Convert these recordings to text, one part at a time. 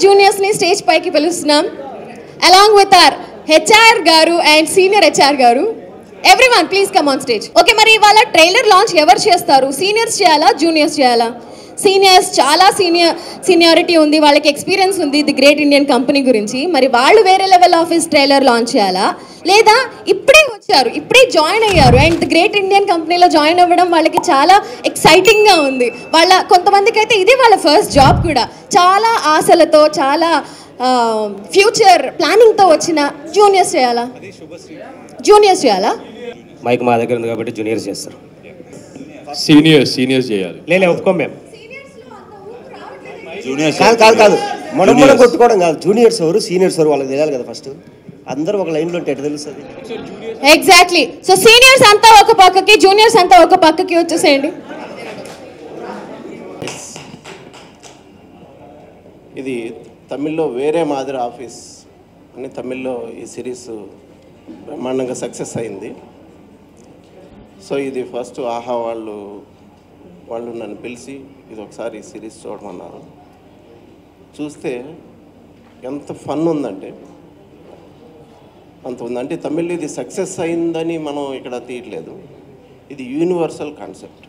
Juniors ని stage పైకి పిలుస్తున్నాం అలాంగ్ విత్ ఆర్ హెచ్ఆర్ గారు అండ్ సీనియర్ హెచ్ఆర్ గారు everyone please come on stage okay మరి ఇవాళ ట్రైలర్ లాంచ్ ఎవరు చేస్తారు సీనియర్స్ చేయాలా జూనియర్స్ చేయాలా సీనియర్స్ చాలా సీనియర్ సీనియారిటీ ఉంది వాళ్ళకి ఎక్స్పీరియన్స్ ఉంది ది గ్రేట్ ఇండియన్ కంపెనీ గురించి మరి వాళ్ళు వేరే లెవెల్ ఆఫీస్ ట్రైలర్ లాంచ్ చేయాలా లేదా ఇప్పుడే వచ్చారు ఇప్పుడే జాయిన్ అయ్యారు అండ్ ది గ్రేట్ ఇండియన్ కంపెనీలో జాయిన్ అవ్వడం వాళ్ళకి చాలా ఎక్సైటింగ్గా ఉంది వాళ్ళ కొంతమందికి అయితే ఇది వాళ్ళ ఫస్ట్ జాబ్ కూడా చాలా ఆశలతో చాలా ఫ్యూచర్ ప్లానింగ్తో వచ్చిన జూనియర్స్ చేయాలా జూనియర్స్ చేయాలా మైక్ మా దగ్గర ఉంది కాబట్టి జూనియర్స్ చేస్తారు సీనియర్స్ సీనియర్స్ చేయాలి లేలే ఒప్పుకోం మేము జూనియర్స్ కాదు కాదు కాదు మనం మనం కొట్టుకోవడం కాదు జూనియర్స్ ఎవరు సీనియర్స్ ఎవరు వాళ్ళకి తెలియాలి కదా ఫస్ట్ అందరూ ఒక లైన్లో ఉంటే ఎట్లా తెలుస్తుంది ఎగ్జాక్ట్లీ సో సీనియర్స్ అంతా ఒక పక్కకి జూనియర్స్ అంతా ఒక పక్కకి వచ్చేసేయండి ఇది తమిళ్లో వేరే మాదిరి ఆఫీస్ అని తమిళ్లో ఈ సిరీస్ బ్రహ్మాండంగా సక్సెస్ అయింది సో ఇది ఫస్ట్ ఆహా వాళ్ళు వాళ్ళు నన్ను పిలిచి ఇది ఒకసారి ఈ సిరీస్ చూడమన్నారు చూస్తే ఎంత ఫన్ ఉందంటే అంత ఉంది అంటే తమిళ్ ఇది సక్సెస్ అయిందని మనం ఇక్కడ తీయట్లేదు ఇది యూనివర్సల్ కాన్సెప్ట్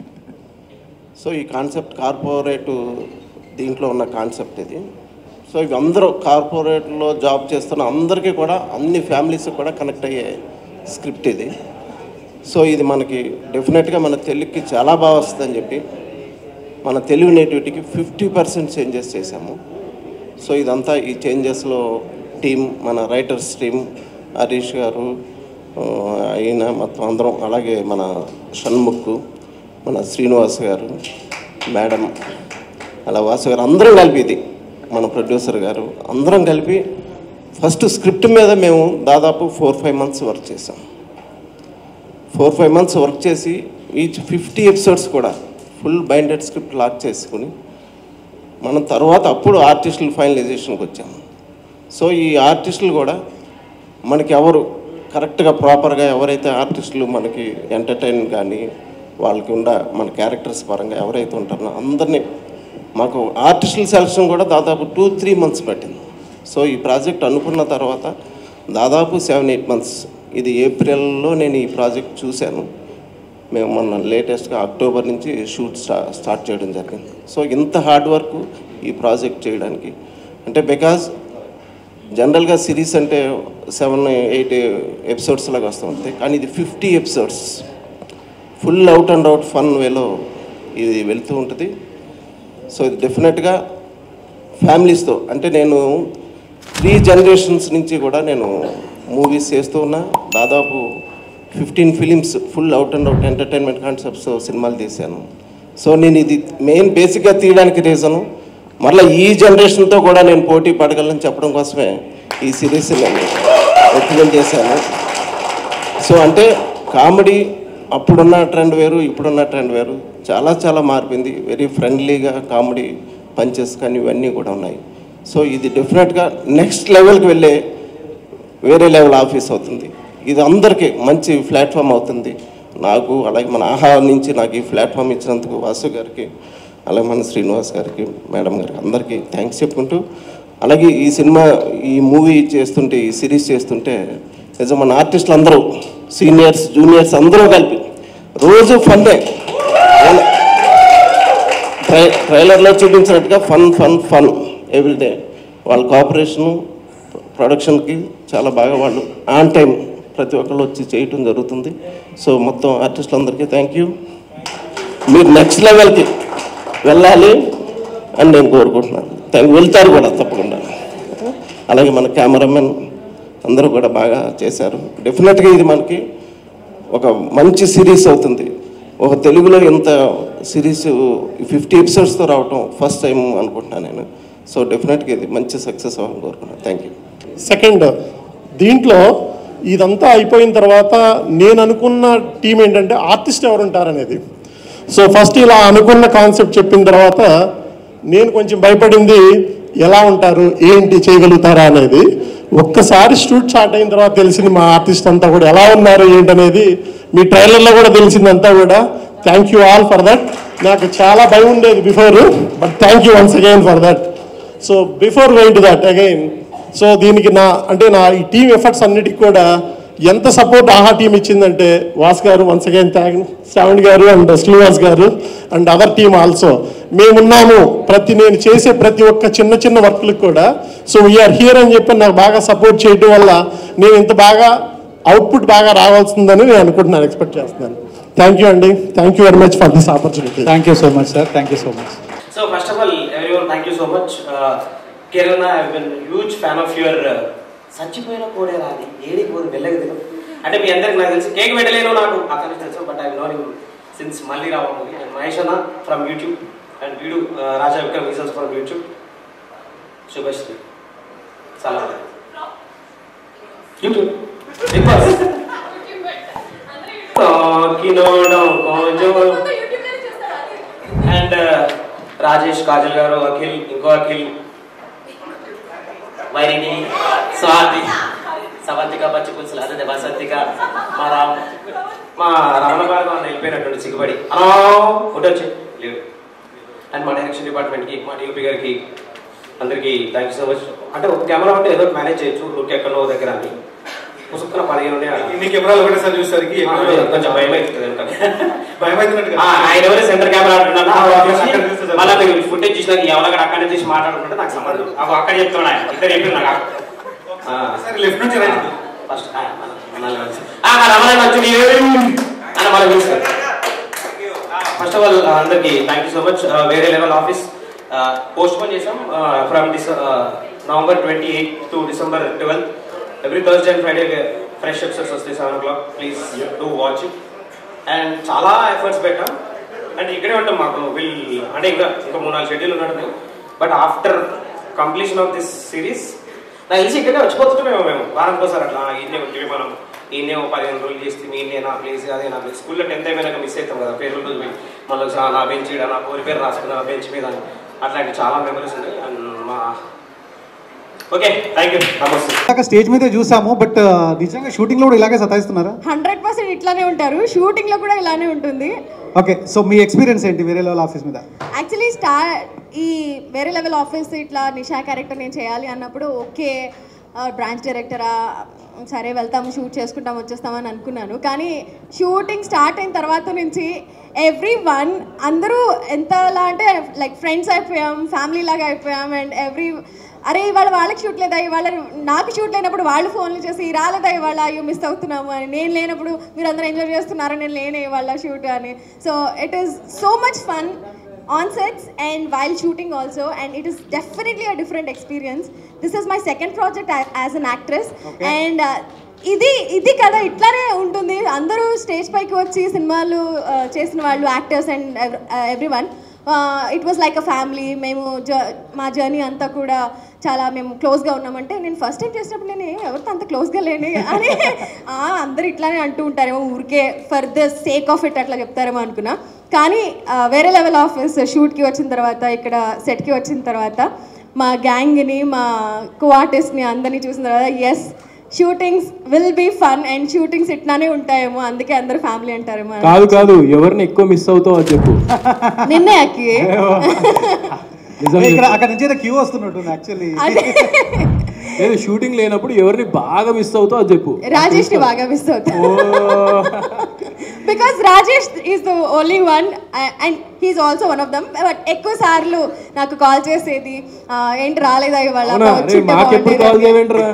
సో ఈ కాన్సెప్ట్ కార్పొరేట్ దీంట్లో ఉన్న కాన్సెప్ట్ ఇది సో ఇవి అందరూ కార్పొరేట్లో జాబ్ చేస్తున్న అందరికీ కూడా అన్ని ఫ్యామిలీస్ కూడా కనెక్ట్ అయ్యే స్క్రిప్ట్ ఇది సో ఇది మనకి డెఫినెట్గా మన తెలుగుకి చాలా బాగా వస్తుందని చెప్పి మన తెలుగు నేటివిటీకి ఫిఫ్టీ పర్సెంట్ చేంజెస్ చేశాము సో ఇదంతా ఈ చేంజెస్లో టీం మన రైటర్స్ టీం హరీష్ గారు ఆ, ఆయన మొత్తం అందరం అలాగే మన షణ్ముఖ్ మన శ్రీనివాస్ గారు మేడం అలా వాసు గారు అందరం కలిపి ఇది మన ప్రొడ్యూసర్ గారు అందరం కలిపి ఫస్ట్ స్క్రిప్ట్ మీద మేము దాదాపు ఫోర్ ఫైవ్ మంత్స్ వర్క్ చేసాం ఫోర్ ఫైవ్ మంత్స్ వర్క్ చేసి ఈచ్ ఫిఫ్టీ ఎపిసోడ్స్ కూడా ఫుల్ బైండెడ్ స్క్రిప్ట్ లాక్ చేసుకుని మనం తర్వాత అప్పుడు ఆర్టిస్టుల ఫైనలైజేషన్కి వచ్చాము సో ఈ ఆర్టిస్టులు కూడా మనకి ఎవరు కరెక్ట్గా ప్రాపర్గా ఎవరైతే ఆర్టిస్టులు మనకి ఎంటర్టైన్ కానీ వాళ్ళకి ఉండ మన క్యారెక్టర్స్ పరంగా ఎవరైతే ఉంటారో అందరినీ మాకు ఆర్టిస్టుల సెలక్షన్ కూడా దాదాపు టూ త్రీ మంత్స్ పట్టింది సో ఈ ప్రాజెక్ట్ అనుకున్న తర్వాత దాదాపు సెవెన్ ఎయిట్ మంత్స్ ఇది ఏప్రిల్లో నేను ఈ ప్రాజెక్ట్ చూశాను మేము మొన్న లేటెస్ట్గా అక్టోబర్ నుంచి షూట్ స్టా స్టార్ట్ చేయడం జరిగింది సో ఇంత హార్డ్ వర్క్ ఈ ప్రాజెక్ట్ చేయడానికి అంటే బికాజ్ జనరల్గా సిరీస్ అంటే సెవెన్ ఎయిట్ ఎపిసోడ్స్ లాగా వస్తూ ఉంటాయి కానీ ఇది fifty episodes full out and out fun వేలో ఇది వెళ్తూ ఉంటుంది సో ఇది డెఫినెట్గా ఫ్యామిలీస్తో అంటే నేను త్రీ జనరేషన్స్ నుంచి కూడా నేను మూవీస్ చేస్తూ ఉన్నా దాదాపు fifteen films full out and out entertainment concepts సినిమాలు తీశాను సో నేను ఇది మెయిన్ బేసిక్గా తీయడానికి రీజను మళ్ళీ ఈ జనరేషన్తో కూడా నేను పోటీ పడగలను చెప్పడం కోసమే ఈ సిరీస్ నేను రికమెండ్ చేశాను సో అంటే కామెడీ అప్పుడున్న ట్రెండ్ వేరు ఇప్పుడున్న ట్రెండ్ వేరు చాలా చాలా మారిపోయింది వెరీ ఫ్రెండ్లీగా కామెడీ పంచెస్ కానీ ఇవన్నీ కూడా ఉన్నాయి సో ఇది డెఫినెట్గా నెక్స్ట్ లెవెల్కి వెళ్ళే వేరే లెవెల్ ఆఫీస్ అవుతుంది ఇది అందరికీ మంచి ప్లాట్ఫామ్ అవుతుంది నాకు అలాగే మన ఆహా నుంచి నాకు ఈ ప్లాట్ఫామ్ ఇచ్చినందుకు వాసు గారికి అలాగే మన శ్రీనివాస్ గారికి మేడం గారికి అందరికీ థ్యాంక్స్ చెప్పుకుంటూ అలాగే ఈ సినిమా ఈ మూవీ చేస్తుంటే ఈ సిరీస్ చేస్తుంటే నిజం మన ఆర్టిస్టులు అందరూ సీనియర్స్ జూనియర్స్ అందరూ కలిపి రోజు ఫన్నే ట్రై ట్రైలర్లో చూపించినట్టుగా ఫన్ ఫన్ ఫన్ ఎవ్రీడే వాళ్ళ కోఆపరేషను ప్రొడక్షన్కి చాలా బాగా వాళ్ళు ఆన్ టైం ప్రతి ఒక్కళ్ళు వచ్చి చేయటం జరుగుతుంది సో మొత్తం ఆర్టిస్టులందరికీ థ్యాంక్ యూ మీరు నెక్స్ట్ లెవెల్కి వెళ్ళాలి అని నేను కోరుకుంటున్నాను థ్యాంక్ వెళ్తారు కూడా తప్పకుండా అలాగే మన కెమెరామెన్ అందరూ కూడా బాగా చేశారు డెఫినెట్గా ఇది మనకి ఒక మంచి సిరీస్ అవుతుంది ఒక తెలుగులో ఇంత సిరీస్ ఫిఫ్టీ ఎపిసోడ్స్తో రావటం ఫస్ట్ టైం అనుకుంటున్నాను నేను సో డెఫినెట్గా ఇది మంచి సక్సెస్ అవ్వాలని కోరుకున్నాను థ్యాంక్ యూ సెకండ్ దీంట్లో ఇదంతా అయిపోయిన తర్వాత నేను అనుకున్న టీం ఏంటంటే ఆర్టిస్ట్ ఎవరు ఉంటారనేది సో ఫస్ట్ ఇలా అనుకున్న కాన్సెప్ట్ చెప్పిన తర్వాత నేను కొంచెం భయపడింది ఎలా ఉంటారు ఏంటి చేయగలుగుతారా అనేది ఒక్కసారి షూట్ స్టార్ట్ అయిన తర్వాత తెలిసింది మా ఆర్టిస్ట్ అంతా కూడా ఎలా ఉన్నారు ఏంటనేది మీ ట్రైలర్లో కూడా తెలిసిందంతా కూడా thank you all for that నాకు చాలా భయం ఉండేది before but thank you once again for that so before going to that again so దీనికి నా అంటే నా ఈ టీమ్ ఎఫర్ట్స్ అన్నిటికి కూడా ఎంత సపోర్ట్ ఆహా టీం ఇచ్చిందంటే వాస్ గారు వన్స్ అగైన్ థ్యాంక్ శ్రావణ్ గారు అండ్ శ్రీనివాస్ గారు అండ్ అదర్ టీమ్ ఆల్సో మేమున్నాము ప్రతి నేను చేసే ప్రతి ఒక్క చిన్న చిన్న వర్క్లకు కూడా సో వీఆర్ హియర్ అని చెప్పి నాకు బాగా సపోర్ట్ చేయడం వల్ల నేను ఇంత బాగా అవుట్పుట్ బాగా రావాల్సిందని నేను అనుకుంటున్నాను ఎక్స్పెక్ట్ చేస్తున్నాను థ్యాంక్ యూ అండి thank you very much for this opportunity thank you so much sir thank you so much So first of all, everyone, thank you so much. Uh, Kirana, I've been huge fan of your uh, చచ్చిపోయిన కోడే రాది AD కోడి వెళ్ళగా తిను అంటే మీ అందరికి నాకు తెలిసి కేక్ పెట్టలేను నాకు అక్కడ నుంచి తెలుసు but I know him since మళ్ళీ రావు మూవీ అండ్ మహేష్ అన్న ఫ్రమ్ యూట్యూబ్ అండ్ వీడు Raja Vikram whistles from YouTube Subhashree చాలా యూట్యూబ్ బిగ్ బాస్ కినోడం కొంచెం అండ్ రాజేష్ కాజల్ గారు అఖిల్ ఇంకో అఖిల్ వైరిని స్వాతి సవంతిక పచ్చి పులుసులు అదే వసంతిక మా రామ్ మా రమణ గారు అని వెళ్ళిపోయినటువంటి సిగ్గుపడి అలా ఫోటో వచ్చి లేడు అండ్ మా డైరెక్షన్ డిపార్ట్మెంట్కి మా డిఓపి గారికి అందరికీ థ్యాంక్ యూ సో మచ్ అంటే ఒక కెమెరా ఉంటే ఏదో మేనేజ్ చేయొచ్చు ఊరికి ఎక్కడో దగ్గర అని పుసుక్కున పదిహేను ఉన్నాయి ఆడ. ఇన్ని కెమెరాలు ఒకటేసారి చూసేసరికి ఆ, కొంచెం భయం అవుతుంది ఎందుకంటే భయం అవుతున్నట్టు ఆ, ఆయన ఎవరు సెంటర్ కెమెరా అంటున్నాను ఆ, అక్కడ చూస్తే మళ్ళీ మీరు ఫుటేజ్ చూసినాక ఎవరు అక్కడ తీసి మాట్లాడుకుంటే నాకు సంబంధం అవి అక్కడ చెప్తున్నాడు ఆయన ఇద్దరు చెప్పారు నాకు ఆ, సరే లెఫ్ట్ నుంచి రైట్ ఫస్ట్ ఆ, మన- మనల్ని కలిసి. ఆ, మన రమణ వచ్చి అని మనం పిలుస్తారు ఫస్ట్ ఆఫ్ ఆల్ అందరికి థ్యాంక్ యూ సో మచ్ వేరే లెవెల్ ఆఫీస్ పోస్ట్ పోన్ చేసాం ఫ్రమ్ డిస November twenty eighth to December twelfth every Thursday and Friday fresh episodes వస్తాయి seven o'clock please do watch it and చాలా efforts పెట్టాం and ఇక్కడే ఉంటాం మాకు will అంటే ఇంకా ఇంకా మూడు నాలుగు షెడ్యూల్ ఉన్నట్టు but after completion of this series నాకు తెలిసి ఇక్కడే వచ్చిపోతుంటామేమో మేము వారానికి ఒకసారి అట్లా ఈయనే ఉంటుంది మనం ఈయనే ఒక పదిహేను రోజులు చేస్తే ఈయనే నా ప్లేస్ అదే నా ప్లేస్ స్కూల్లో టెన్త్ అయిపోయినాక మిస్ అవుతాం కదా పేరు రోజు పోయి మళ్ళీ ఒకసారి నా బెంచ్ ఈడ నా ఊరి పేరు రాసుకున్న బెంచ్ మీద అని. అట్లాంటి చాలా మెమరీస్ ఉన్నాయి అండ్ మా ఓకే థ్యాంక్ యూ నమస్తే ఇందాక స్టేజ్ మీద చూసాము బట్ నిజంగా షూటింగ్ లో కూడా ఇలాగే సతాయిస్తున్నారా హండ్రెడ్ పర్సెంట్ ఇట్లానే ఉంటారు షూటింగ్ లో కూడా ఇలానే ఉంటుంది ఓకే సో మీ ఎక్స్పీరియన్స్ ఏంటి వేరే లెవెల్ ఆఫీస్ మీద యాక్చువల్లీ స్టార్ ఈ వేరే లెవెల్ ఆఫీస్ ఇట్లా నిషా క్యారెక్టర్ నేను చేయాలి అన్నప్పుడు ఓకే బ్రాంచ్ డైరెక్టరా సరే వెళ్తాము షూట్ చేసుకుంటాం వచ్చేస్తామని అనుకున్నాను కానీ షూటింగ్ స్టార్ట్ అయిన తర్వాత నుంచి ఎవ్రీ వన్ అందరూ ఎంతలా అంటే లైక్ ఫ్రెండ్స్ అయిపోయాం ఫ్యామిలీ లాగా అయిపోయాం అండ్ ఎవ్రీ అరే ఇవాళ వాళ్ళకి షూట్ లేదా ఇవాళ నాకు షూట్ లేనప్పుడు వాళ్ళు ఫోన్లు చేసి రాలేదా ఇవాళ అయ్యో మిస్ అవుతున్నాము అని నేను లేనప్పుడు మీరు అందరూ ఎంజాయ్ చేస్తున్నారు నేను లేనే ఇవాళ షూట్ అని so it is so much fun on sets and while shooting also and it is definitely a different experience this is my second project a- as an actress and uh, ఇది ఇది కదా ఇట్లానే ఉంటుంది అందరూ stage పైకి వచ్చి సినిమాలు uh, చేసిన వాళ్ళు actors and every one it was like a family మేము జ- మా జర్నీ అంతా కూడా చాలా మేము క్లోజ్గా ఉన్నామంటే నేను ఫస్ట్ టైం చేసినప్పుడు నేను "ఏ, ఎవరితో అంత క్లోజ్గా లేని అని "ఆ, అందరూ ఇట్లానే అంటూ ఉంటారేమో ఊరికే for the sake of it అట్లా చెప్తారేమో అనుకున్నా కానీ ఆ, వేరే లెవెల్ ఆఫీస్ షూట్కి వచ్చిన తర్వాత ఇక్కడ సెట్కి వచ్చిన తర్వాత మా గ్యాంగ్ని మా కో ఆర్టిస్ట్ని అందరినీ చూసిన తర్వాత yes shootings will be fun and shootings ఇట్లానే ఉంటాయేమో అందుకే అందరూ ఫ్యామిలీ అంటారేమో కాదు కాదు ఎవరిని ఎక్కువ మిస్ అవుతావు అది చెప్పు నిన్నే అక్కి నిజం ఇక్కడ చెప్పు. అక్కడ నుంచి ఏదో క్యూ వస్తున్నట్టుంది యాక్చువల్లీ అదే లేదు షూటింగ్ లేనప్పుడు ఎవరిని బాగా మిస్ అవుతావు అది చెప్పు రాజేష్ని బాగా మిస్ అవుతా ఓ. Because Rajesh is the only one and he's also one of them but ఎక్కువ సార్లు నాకు కాల్ చేసేది "ఆ, ఏంటి రాలేదా ఇవాళ అవునా వచ్చి రే ఉంటే మాకెప్పుడు కాల్ బాగుండేది." చేయవేంట్రా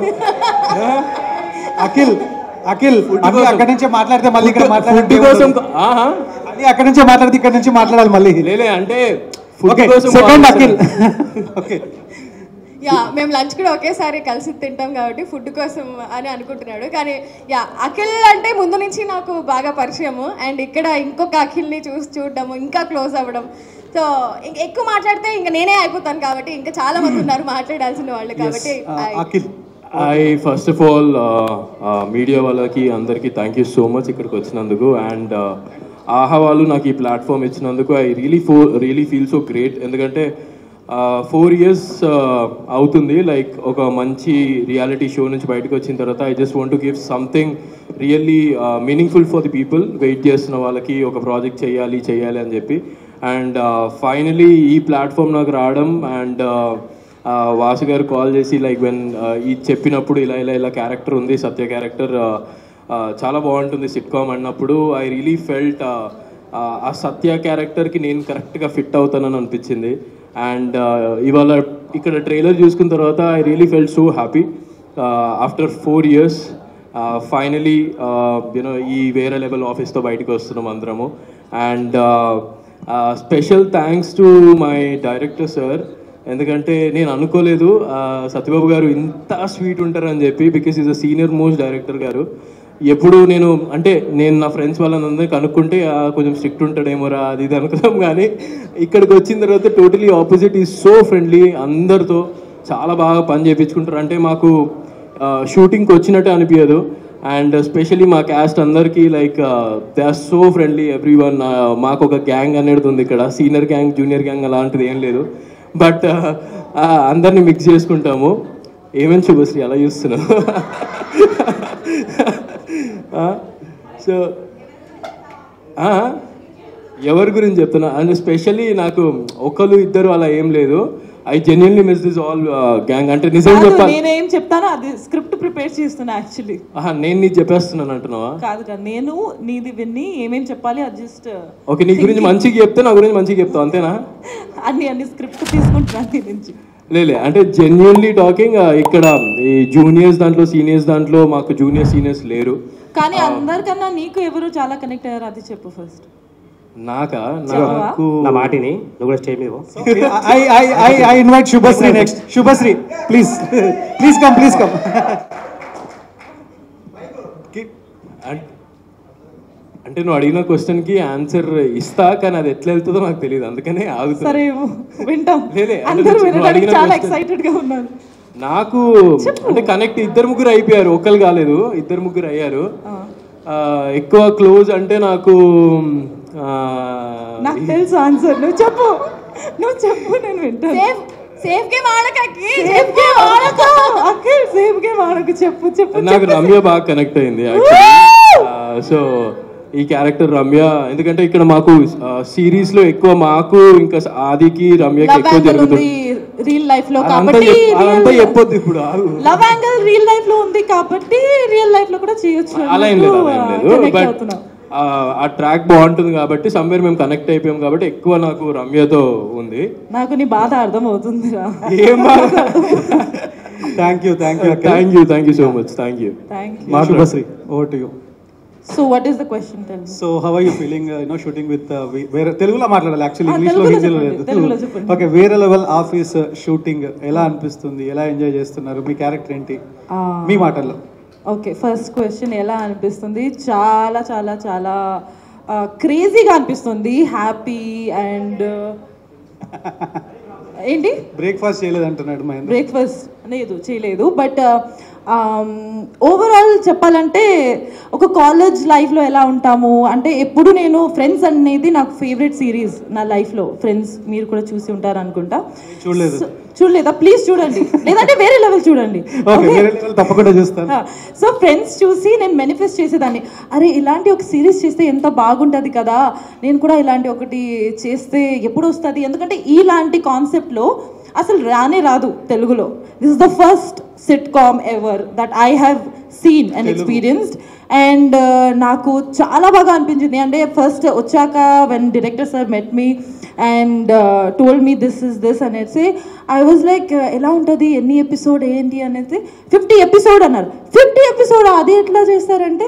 అఖిల్ అఖిల్ అన్ని కోసం. అక్కడి నుంచే మాట్లాడితే మళ్ళీ ఇక్కడ ఫుడ్ మాట్లాడితే కోసం ఆహా అన్ని అక్కడి నుంచే మాట్లాడితే ఇక్కడ నుంచి మాట్లాడాలి మళ్ళీ లేలే అంటే ఫుడ్ ఓకే కోసం సెకండ్ call అఖిల్ చేశాను. ఓకే యా మేము లంచ్ కూడా ఒకేసారి కలిసి తింటాం కాబట్టి ఫుడ్ కోసం అని అనుకుంటున్నాడు కానీ యా అఖిల్ అంటే ముందు నుంచి నాకు బాగా పరిచయము అండ్ ఇక్కడ ఇంకొక అఖిల్ని చూసి చూడడము ఇంకా క్లోజ్ అవ్వడం సో ఎక్కువ మాట్లాడితే ఇంకా నేనే అయిపోతాను కాబట్టి ఇంకా చాలా మంది ఉన్నారు మాట్లాడాల్సిన వాళ్ళు కాబట్టి I- Akhil I first of all media వాళ్ళకి అందరికీ థ్యాంక్ యూ సో మచ్ ఇక్కడికి వచ్చినందుకు అండ్ ఆహా వాళ్ళు నాకు ఈ ప్లాట్ఫామ్ ఇచ్చినందుకు ఐ రియలీ ఫో రియలీ ఫీల్ సో గ్రేట్ ఎందుకంటే ఫోర్ ఇయర్స్ అవుతుంది లైక్ ఒక మంచి రియాలిటీ షో నుంచి బయటకు వచ్చిన తర్వాత I just want to give something really meaningful for the people wait చేస్తున్న వాళ్ళకి ఒక ప్రాజెక్ట్ చేయాలి చేయాలి అని చెప్పి అండ్ ఫైనలీ ఈ ప్లాట్ఫామ్ నాకు రావడం అండ్ వాసు గారు కాల్ చేసి లైక్ వెన్ ఈ చెప్పినప్పుడు ఇలా ఇలా ఇలా క్యారెక్టర్ ఉంది సత్య క్యారెక్టర్ చాలా బాగుంటుంది సిట్కామ్ అన్నప్పుడు ఐ రియలీ ఫెల్ట్ ఆ సత్య క్యారెక్టర్కి నేను కరెక్ట్గా ఫిట్ అవుతానని అనిపించింది అండ్ ఇవాళ ఇక్కడ ట్రైలర్ చూసుకున్న తర్వాత I really felt so happy after four years finally you know ఈ వేరే లెవెల్ ఆఫీస్తో బయటకు వస్తున్నాం అందరము and special thanks to my director sir ఎందుకంటే నేను అనుకోలేదు ఆ, సత్యబాబు గారు ఇంత స్వీట్ ఉంటారని చెప్పి because is a senior most director గారు ఎప్పుడు నేను అంటే నేను నా ఫ్రెండ్స్ వాళ్ళందరినీ కనుక్కుంటే "ఆ, కొంచెం స్ట్రిక్ట్ ఉంటాడేమోరా అది ఇది అనుకున్నాం కానీ ఇక్కడికి వచ్చిన తర్వాత totally opposite is so friendly అందరితో చాలా బాగా పని చేయించుకుంటారు అంటే మాకు షూటింగ్కి వచ్చినట్టే అనిపించదు అండ్ స్పెషలీ మా క్యాస్ట్ అందరికీ like they are so friendly every one మాకు ఒక గ్యాంగ్ అనేది ఉంది ఇక్కడ సీనియర్ గ్యాంగ్ జూనియర్ గ్యాంగ్ అలాంటిది ఏం లేదు బట్ అందరినీ మిక్స్ చేసుకుంటాము ఏమేమి శుభశ్రీ అలా చూస్తున్నావు సో ఎవరి గురించి చెప్తున్నా అండ్ స్పెషల్లీ నాకు ఒకరు ఇద్దరు అలా ఏం లేదు I genuinely miss this all gang అంటే నిజం కాదు, చెప్పాలి నేనేం చెప్తానో అది స్క్రిప్ట్ ప్రిపేర్ చేస్తున్నా యాక్చువల్లీ ఆహా, నేను నీకు చెప్పేస్తున్నాను అంటున్నావా కాదు కాదు నేను నీది విన్ని ఏమేం చెప్పాలి అది జస్ట్ ఓకే నీ గురించి మంచిగా చెప్తే నా గురించి మంచిగా చెప్తావు అంతేనా అన్ని అన్ని స్క్రిప్ట్ తీసుకుంటున్నాను నీ నుంచి లేలే అంటే జెన్యున్లీ టాకింగ్ ఇక్కడ ఈ జూనియర్స్ దాంట్లో సీనియర్స్ దాంట్లో మాకు జూనియర్ సీనియర్స్ లేరు కానీ అందరికన్నా నీకు ఎవరు చాలా కనెక్ట్ అయ్యారు అది చెప్పు ఫస్ట్ నాకా చెప్పవా? నాకు నా మాటిని నువ్వు కూడా స్టేజ్ మీద పో. I I I I invite Shubhashree next Shubhashree please please come please come అం- అంటే నువ్వు అడిగిన క్వశ్చన్ కి ఆన్సర్ ఇస్తా కానీ అది ఎట్లా వెళ్తుందో నాకు తెలియదు అందుకనే ఆగుతున్నా సరే వింటాం లేలే, అంటే అందరూ నువ్వు వినడానికి అడిగిన చాలా question- ఎక్సైటెడ్ గా ఉన్నారు నాకు అంటే కనెక్ట్ ఇద్దరు ముగ్గురు అయిపోయారు ఒక్కరు కాలేదు ఇద్దరు ముగ్గురు అయ్యారు ఆ, ఎక్కువ క్లోజ్ అంటే నాకు ఆ, నాకు తెలుసు ఆన్సర్ నువ్వు చెప్పు నువ్వు చెప్పు నేను వింటాను సేఫ్ సేఫ్ గేమ్ ఆడకకి సేఫ్ గేమ్ ఆడకు అఖిల్ సేఫ్ గేమ్ ఆడకు చెప్పు చెప్పు నాకు రమ్య బాగా కనెక్ట్ అయింది సో ఈ క్యారెక్టర్ రమ్య ఎందుకంటే ఇక్కడ మాకు సిరీస్ లో ఎక్కువ మాకు ఇంకా ఆదికి రమ్యకి లవ్ ఎక్కువ యాంగిల్ జరుగుతుంది ఉంది రియల్ లైఫ్ లో అదంతా కాబట్టి చెప్- అదంతా చెప్పొద్దు ఇప్పుడు ఆగు. లవ్ యాంగిల్ రియల్ లైఫ్ లో ఉంది కాబట్టి రియల్ లైఫ్ లో కూడా చేయొచ్చు అలా ఏం లేదు అలా ఏం లేదు Connect బట్ అవుతున్నాం. ఆ ట్రాక్ బాగుంటుంది కాబట్టి సమ్వేర్ మేము కనెక్ట్ అయిపోయాం కాబట్టి ఎక్కువ నాకు రమ్యతో ఉంది నాకు నీ బాధ అర్థం అవుతుందిరా ఏం thank you thank you thank you thank you so much thank you thank you మా Shubhashree over to you so what is the question tell so how are you feeling you know shooting with వేరే తెలుగులో మాట్లాడాలి actually ఆ, English లో తెలుగులో హిందీలో చెప్పండి, లేదు తెలుగులో చెప్పండి. ఓకే వేరే లెవెల్ ఆఫీస్ షూటింగ్ ఎలా అనిపిస్తుంది ఎలా ఎంజాయ్ చేస్తున్నారు మీ క్యారెక్టర్ ఏంటి మీ మాటల్లో ఓకే ఫస్ట్ క్వశ్చన్ ఎలా అనిపిస్తుంది చాలా చాలా చాలా క్రేజీగా అనిపిస్తుంది హ్యాపీ అండ్ ఏంటి బ్రేక్ఫాస్ట్ చేయలేదు అంటున్నాడు మహేంద్ర బ్రేక్ఫాస్ట్ లేదు చేయలేదు బట్ ఓవరాల్ చెప్పాలంటే ఒక కాలేజ్ లైఫ్లో ఎలా ఉంటాము అంటే ఎప్పుడు నేను ఫ్రెండ్స్ అనేది నాకు ఫేవరెట్ సిరీస్ నా లైఫ్లో ఫ్రెండ్స్ మీరు కూడా చూసి ఉంటారు అనుకుంటా చూడలేదు. So, చూడలేదా ప్లీజ్ చూడండి లేదంటే వేరే లెవెల్ చూడండి ఓకే వేరే లెవెల్ తప్పకుండా చూస్తాను సో ఫ్రెండ్స్ చూసి నేను మేనిఫెస్ట్ చేసేదాన్ని అరే ఇలాంటి ఒక సిరీస్ చేస్తే ఎంత బాగుంటుంది కదా నేను కూడా ఇలాంటి ఒకటి చేస్తే ఎప్పుడు వస్తుంది ఎందుకంటే ఇలాంటి కాన్సెప్ట్లో అసలు రానే రాదు తెలుగులో this is the first sitcom ever that I have seen and experienced and నాకు చాలా బాగా అనిపించింది అంటే ఫస్ట్ వచ్చాక when director sir met me and told me this is this అనేసి ఐ వాజ్ లైక్ ఎలా ఉంటుంది ఎన్ని ఎపిసోడ్ ఏంటి అనేది ఫిఫ్టీ ఎపిసోడ్ అన్నారు ఫిఫ్టీ ఎపిసోడ్ అది ఎట్లా చేస్తారంటే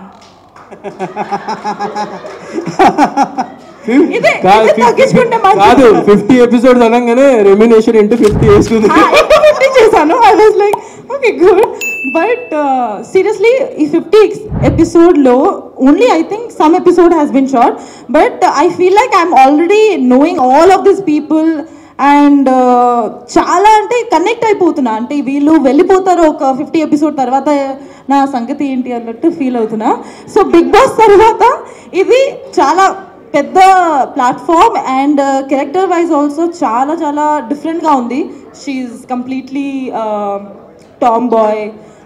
ఇదే కాదు, ఇదే 50 తగ్గించుకుంటే మంచిది. కాదు ఫిఫ్టీ ఎపిసోడ్స్ అనగానే రెమ్యునేషన్ ఇంటూ ఫిఫ్టీ వేసుకుంది ఇంటూ ఫిఫ్టీ చేశాను I was like okay good but seriously ఈ ఫిఫ్టీ ఎపిసోడ్లో only I think some episode has been short but I feel like I'm already knowing all of this people and చాలా అంటే connect అయిపోతున్నా అంటే వీళ్ళు వెళ్ళిపోతారు ఒక ఫిఫ్టీ ఎపిసోడ్ తర్వాత నా సంగతి ఏంటి అన్నట్టు ఫీల్ అవుతున్నా సో బిగ్ బాస్ తర్వాత ఇది చాలా పెద్ద platform and character wise also చాలా చాలా డిఫరెంట్గా ఉంది షీఈ్ కంప్లీట్లీ టామ్ బాయ్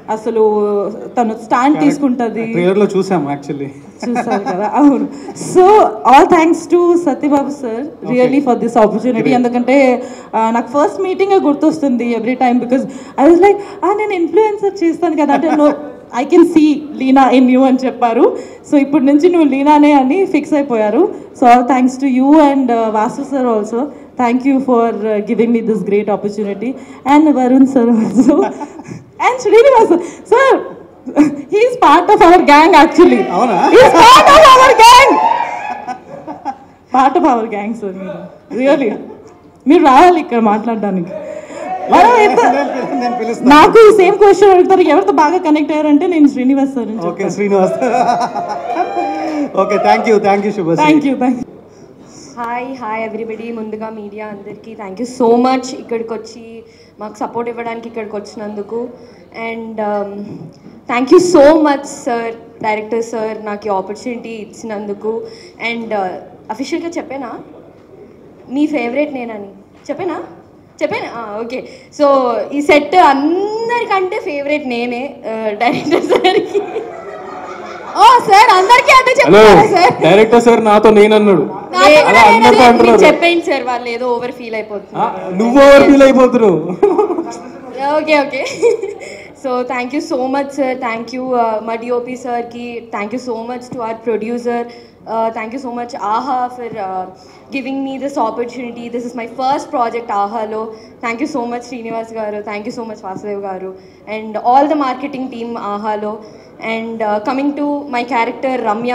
అసలు తను స్టాండ్ తీసుకుంటది ట్రైలర్ లో చూసాం యాక్చువల్లీ చూసారు కదా అవును so all thanks to Satyababu sir really for this opportunity ఎందుకంటే ఆ, నాకు ఫస్ట్ మీటింగ్ గుర్తొస్తుంది every time because I was like నేను ఇన్ఫ్లుయెన్సర్ చేస్తాను కదా అంటే no I can see Leena in you అని చెప్పారు సో ఇప్పటి నుంచి నువ్వు లీనానే అని ఫిక్స్ అయిపోయారు so all thanks to you and Vasu sir also thank you for giving me this great opportunity and Varun sir also and Srinivas sir he's part of our gang actually అవునా? Is part of our gang part of our gang sir మీరు really మీరు రావాలి ఇక్కడ మాట్లాడడానికి మనం ఎంత- నేను పిలుస్తాను నాకు సేమ్ క్వశ్చన్ అడుగుతారు ఎవరితో బాగా కనెక్ట్ అయ్యారంటే నేను Srinivas sir okay Srinivas okay thank you thank you Shubha thank you thank hi hi everybody ముందుగా మీడియా అందరికీ థ్యాంక్ యూ సో మచ్ ఇక్కడికి వచ్చి మాకు సపోర్ట్ ఇవ్వడానికి ఇక్కడికి వచ్చినందుకు and thank you so much sir director sir నాకు ఈ ఆపర్చునిటీ ఇచ్చినందుకు అండ్ అఫీషియల్గా చెప్పానా మీ ఫేవరెట్ నేనని చెప్పానా చెప్పానా ఓకే సో ఈ సెట్ అందరికంటే ఫేవరెట్ నేనే డైరెక్టర్ సార్కి ఓ సార్ అందరికీ అదే హలో చెప్తారా సార్ డైరెక్టర్ సార్ నాతో నేనన్నాడు అలా అందరితో అంటున్నారు చెప్పండి సార్ వాళ్ళు ఏదో ఓవర్ ఫీల్ అయిపోతుంది ఆ, నువ్వు ఓవర్ ఫీల్ అయిపోతున్నావు okay okay so thank you so much sir thank you మా డిఓపి సార్కి thank you so much to our producer thank you so much Aha for giving me this opportunity this is my first project ఆహాలో thank you so much Srinivas గారు thank you so much Vasudev గారు and all the marketing team ఆహాలో and coming to my character Ramya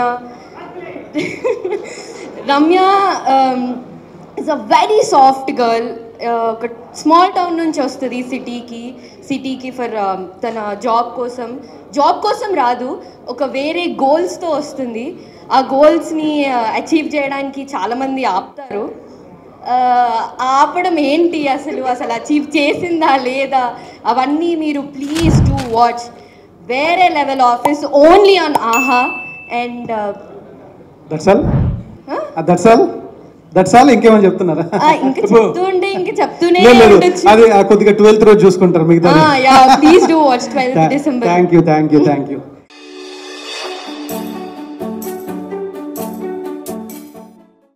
Ramya is a very soft girl ఒక small town నుంచి వస్తుంది సిటీకి సిటీకి for తన జాబ్ కోసం జాబ్ కోసం రాదు ఒక వేరే గోల్స్తో వస్తుంది ఆ గోల్స్ని అచీవ్ చేయడానికి చాలామంది ఆపుతారు Uh, ఆపడం ఏంటి అసలు అసలు అచీవ్ చేసిందా లేదా అవన్నీ మీరు ప్లీజ్ డూ వాచ్ వేరే level office only on Aha and that's all that's all that's all ఇంకేమని చెప్తున్నారా ఇంకా చెప్తుంటే ఇంకా చెప్తూనే లేదు, లేదు. ఉండొచ్చు అది ఆ కొద్దిగా ట్వెల్త్ రోజు చూసుకుంటారు మిగతా yeah please do watch twelfth December thank you thank you thank you